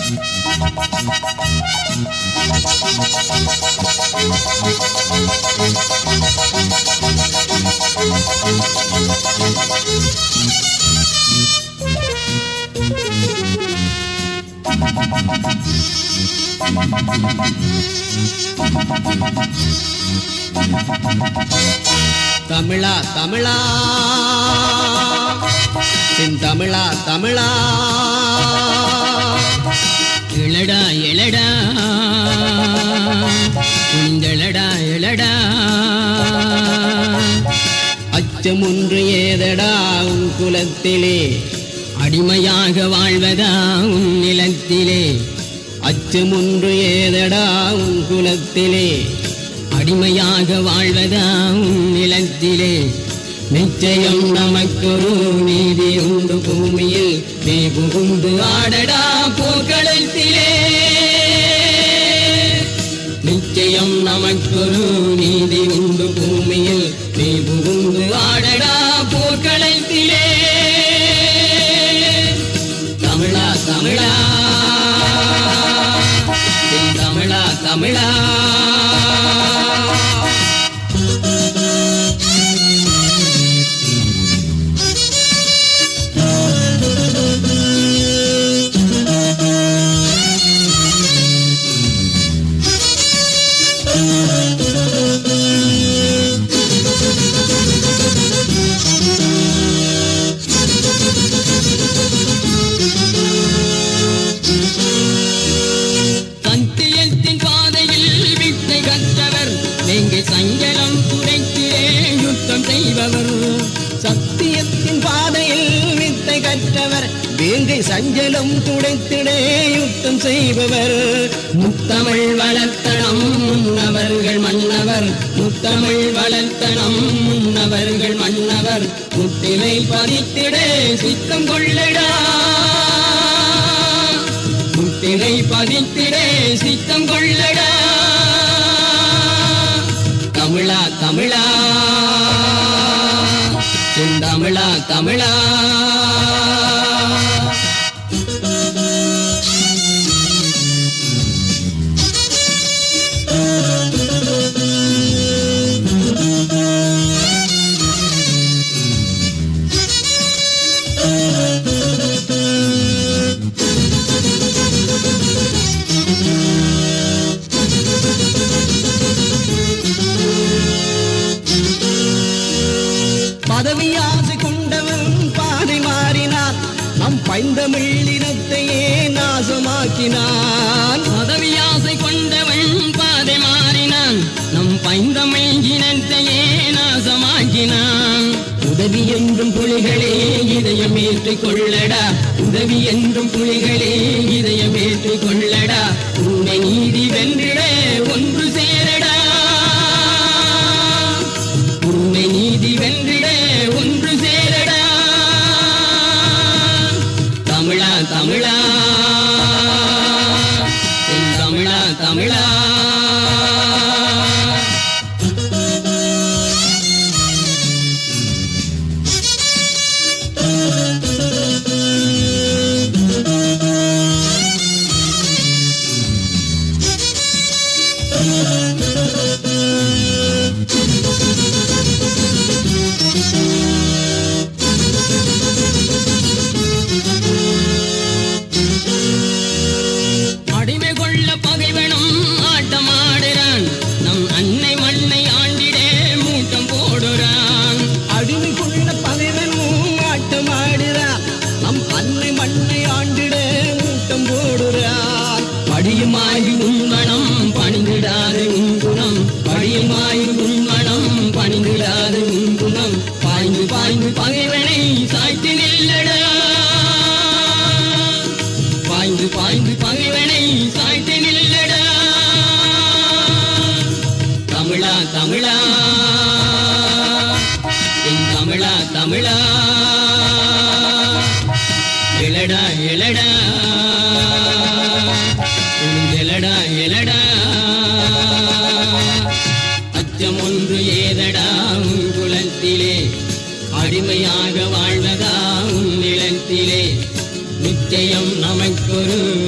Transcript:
தமிழா தமிழா தென் தமிழா தமிழா எழடா எழடா துணிந்தெழடா எழடா அச்சம் ஒன்று ஏதடா உன் குலத்திலே அடிமையாக வாழ்வதா உன் நிலத்திலே அச்சம் ஒன்று ஏதடா உன் குலத்திலே அடிமையாக வாழ்வதா உன் நிலத்திலே நிச்சயம் நமக்கொரு நீதி உண்டு பூமியில் நீ புகுந்து ஆடடா போர்க்களத்திலே நிச்சயம் நமக்கொரு நீதி உண்டு பூமியில் நீ புகுந்து ஆடடா போர்க்களத்திலே தமிழா தமிழா என் தமிழா தமிழா சத்தியத்தின் பாதையில் வித்தை கற்றவர் நீங்க சஞ்சலம் துடைத்திலே யுத்தம் செய்பவர் சத்தியத்தின் பாதையில் வித்தை கற்றவர் வேங்கை சஞ்சலம் துடைத்திடே யுத்தம் செய்பவர் முத்தமிழ் வளர்த்தனம் முன்னவர்கள் மன்னவர் முத்தமிழ் வளர்த்தனம் முன்னவர்கள் மன்னவர் முத்திலை பதித்திடே சித்தம் கொள்ளடா முத்திலை பதித்திடே சித்தம் கொள்ளடா தமிழா தமிழா செந்தமிழா தமிழா பதவி ஆசை கொண்டவன் பாதை மாறினான் நம் பைந்தமிழினத்தையே நாசமாக்கினான் பதவியாசை கொண்டவன் பாதை மாறினான் நம் பைந்தமிழ் இனத்தையே நாசமாக்கினான் உதவி என்றும் புலிகளே இதயம் ஏற்றிக் கொள்ளடா உதவி என்றும் புலிகளே இதயம் ஏற்றிக் கொள்ளடா உன்னை நீதி வென்றிட ஒன்று சேரடா உன்னை நீதி வென்றிட ஒன்று சேரடா தமிழா தமிழா என் தமிழா தமிழா அடிமை கொள்ள பகைவனும் ஆட்டமாடுறான் நம் அன்னை மண்ணை ஆண்டிடே மூட்டம் போடுறான் அடிமை கொண்ட பகைவனும் ஆட்டமாடுறான் நம் அன்னை மண்ணை ஆண்டிட மூட்டம் போடுறான் படியுமாய் உண்மனம் பணிந்திடாது உங்குணம் படியுமாய் உண்மனம் பணிந்திடாது உங்குணம் பாய்ந்து பாய்ந்து பகைவனை சாய்த்து நில்லடா பாய்ந்து பாய்ந்து பகைவனை சாய்த்து நில்லடா தமிழா தமிழா என் தமிழா தமிழா எழடா எழடா எழடா எழடா அச்சம் ஒன்று ஏதடா உன் குலத்திலே அடிமையாக வாழ்வதா உன் நிலத்திலே நிச்சயம் நமக்கொரு